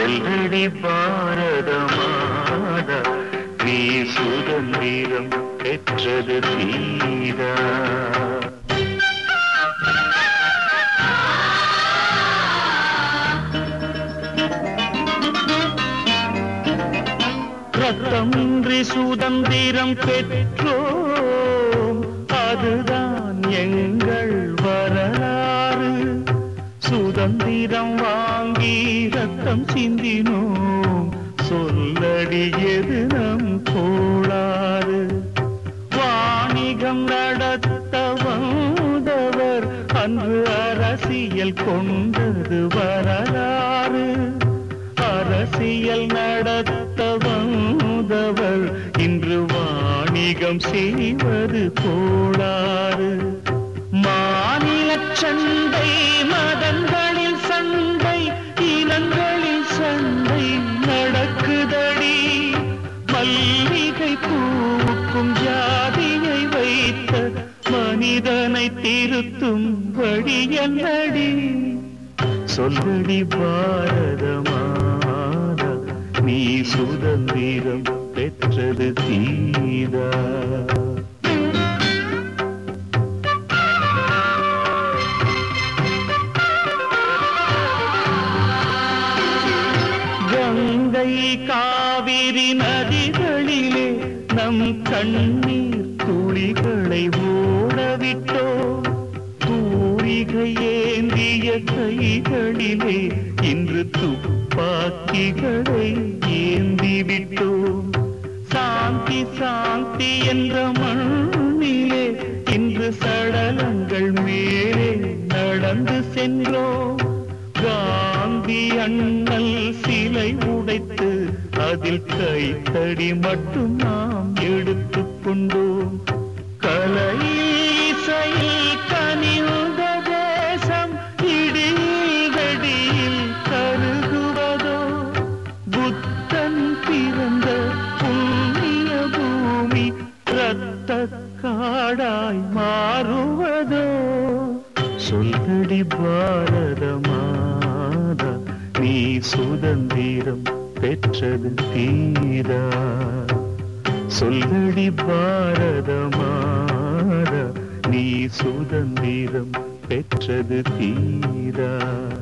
சொல்லடி பாரத மாதா நீ சுதந்திரம் பெற்றது தீரா ரத்தமின்றி சுதந்திரம் பெற்றோம் அதுதான் எங்கள் வரலாறு சுதந்திரம் வாங்கி ரத்தம் சிந்தினோம் சொல்லடியது நம் கோளாறு வாணிகம் நடத்த வந்தவர் அன்று அரசியல் கொண்டது வரலாறு அரசியல் நடத்த வந்தவர் இன்று வாணிகம் செய்வது கோளாறு மாநில சண்டை மதங்களில் சண்டை இனங்களில் சண்டை நடக்குதடி மல்லிகை பூக்கும் ஜாதியை வைத்த மனிதனை திருத்தும் வழி என்னடி சொல்லடி பாரத மாதா நீ சுதந்திரம் பெற்றது தீதா கங்கை காவிரி நதிகளிலே நம் கண்ணீர் துளிகளை ஓடவிட்டோம் தூரிகை ஏந்திய கைகளிலே இன்று துப்பாக்கிகளை ஏந்தி விட்டோம் சாந்தி சாந்தி என்ற மண்ணிலே இன்று சடலங்கள் மேலே நடந்து சென்றோம் காந்தி அண்ணல் சிலை உடைத்து அதில் கைத்தடி மட்டும் நாம் எடுத்துக் கொண்டோம் கலையில் இசையில் கனிந்த தேசம் இடியில் வெடியில் கருகுவதோ புத்தன் பிறந்த புண்ணிய பூமி இரத்த காடாய் மாறுவதோ சொல்லடி பாரத மாதா நீ சுதந்திரம் பெற்றது தீரா சொல்லடி பாரத மாதா நீ சுதந்திரம் பெற்றது தீரா